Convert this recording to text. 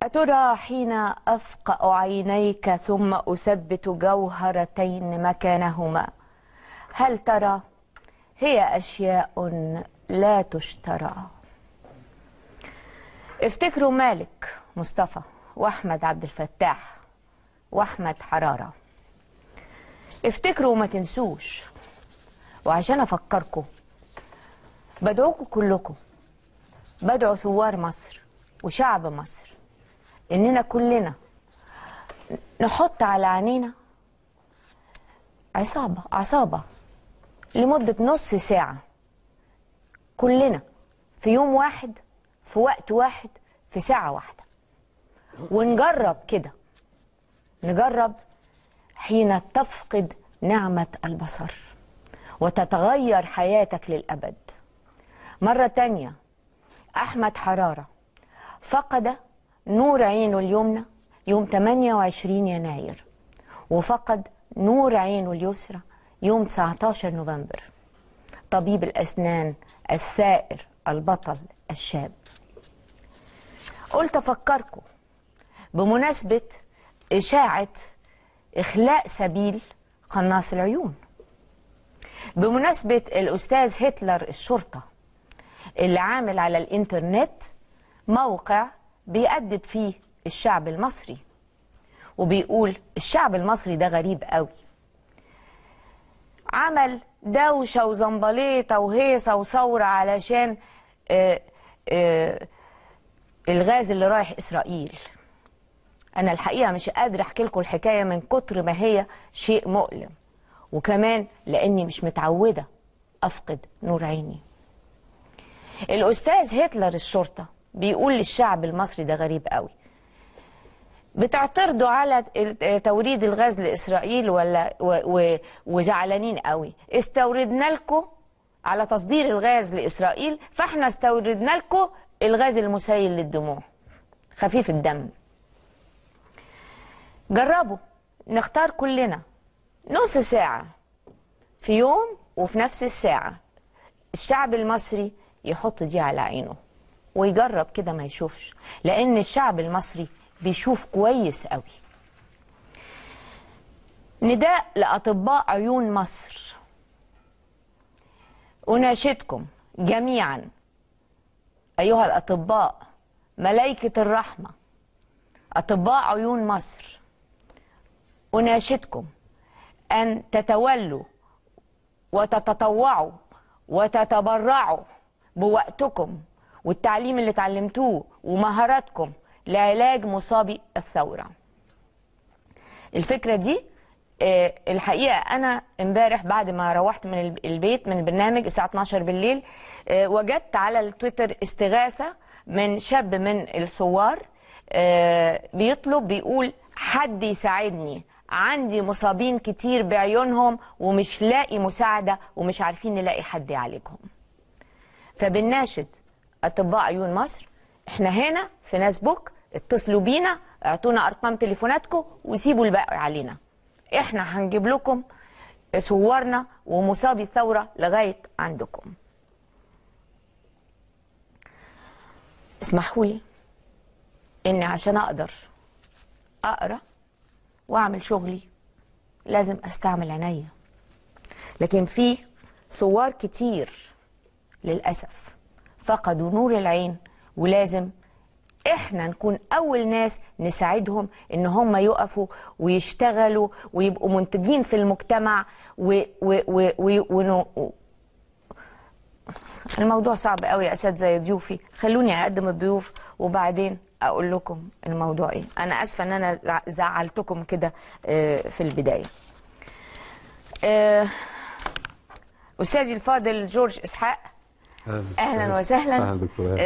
أترى حين أفقأ عينيك ثم أثبت جوهرتين مكانهما هل ترى هي أشياء لا تشترى افتكروا مالك مصطفى وأحمد عبد الفتاح وأحمد حرارة افتكروا وما تنسوش وعشان أفكركم بدعوكم كلكم بدعو ثوار مصر وشعب مصر اننا كلنا نحط على عينينا عصابة عصابة لمدة نص ساعة كلنا في يوم واحد في وقت واحد في ساعة واحدة ونجرب كده نجرب حين تفقد نعمة البصر وتتغير حياتك للأبد مرة تانية أحمد حرارة فقد نور عينه اليمنى يوم 28 يناير وفقد نور عينه اليسرى يوم 19 نوفمبر طبيب الأسنان السائر البطل الشاب قلت أفكركم بمناسبة إشاعة إخلاء سبيل قناص العيون بمناسبة الأستاذ هتلر الشرطة اللي عامل على الإنترنت موقع بيأدب فيه الشعب المصري وبيقول الشعب المصري ده غريب قوي عمل دوشة وزنبليطة وهيصة وثورة علشان آه آه الغاز اللي رايح إسرائيل أنا الحقيقة مش قادرة أحكي لكم الحكاية من كتر ما هي شيء مؤلم وكمان لأني مش متعودة أفقد نور عيني الأستاذ هتلر الشرطة بيقول للشعب المصري ده غريب قوي بتعترضوا على توريد الغاز لإسرائيل ولا و و وزعلانين قوي استوردنا لكم على تصدير الغاز لإسرائيل فاحنا استوردنا لكم الغاز المسيل للدموع خفيف الدم جربوا نختار كلنا نص ساعة في يوم وفي نفس الساعة الشعب المصري يحط دي على عينه ويجرب كده ما يشوفش لأن الشعب المصري بيشوف كويس قوي نداء لأطباء عيون مصر أناشدكم جميعا أيها الأطباء ملائكة الرحمة أطباء عيون مصر أناشدكم أن تتولوا وتتطوعوا وتتبرعوا بوقتكم والتعليم اللي اتعلمتوه ومهاراتكم لعلاج مصابي الثورة الفكرة دي آه، الحقيقة أنا امبارح بعد ما روحت من البيت من البرنامج الساعة 12 بالليل آه، وجدت على التويتر استغاثة من شاب من الثوار آه، بيطلب بيقول حد يساعدني عندي مصابين كتير بعيونهم ومش لاقي مساعدة ومش عارفين نلاقي حد يعالجهم فبنناشد اطباء عيون مصر احنا هنا في ناسبوك اتصلوا بينا اعطونا ارقام تليفوناتكم وسيبوا الباقي علينا احنا هنجيب لكم صورنا ومصابي الثوره لغايه عندكم اسمحوا لي اني عشان اقدر اقرا واعمل شغلي لازم استعمل عينيا لكن في ثوار كتير للاسف فقدوا نور العين ولازم احنا نكون اول ناس نساعدهم ان هم يقفوا ويشتغلوا ويبقوا منتجين في المجتمع و و و و و الموضوع صعب قوي يا اساتذه يا ضيوفي خلوني اقدم الضيوف وبعدين اقول لكم الموضوع ايه انا اسفه ان انا زعلتكم كده في البدايه استاذي الفاضل جورج اسحاق اهلا وسهلا اهلا دكتور